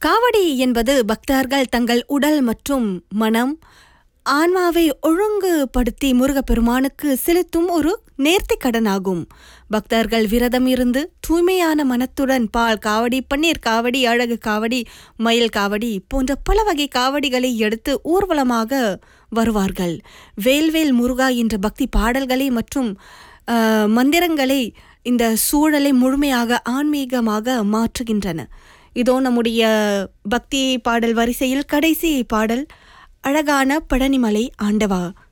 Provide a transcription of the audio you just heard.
காவடி என்பது பக்தர்கள் தங்கள் உடல் மற்றும் மனம் ஆன்மாவை ஒழுங்குபடுத்தி முருகப்பெருமானுக்கு செலுத்தும் ஒரு நேர்த்திக் கடனாகும் பக்தர்கள் விரதம் இருந்து தூய்மையான மனத்துடன் பால் காவடி பன்னீர் காவடி அழகு காவடி மயில் காவடி போன்ற பல வகை காவடிகளை எடுத்து ஊர்வலமாக வருவார்கள் வேல்வேல் முருகா என்ற பக்தி பாடல்களை மற்றும் ஆஹ், மந்திரங்களை இந்த சூழலை முழுமையாக ஆன்மீகமாக மாற்றுகின்றன இதோ நம்முடைய பக்தி பாடல் வரிசையில் கடைசி பாடல் அழகான பழனிமலை ஆண்டவா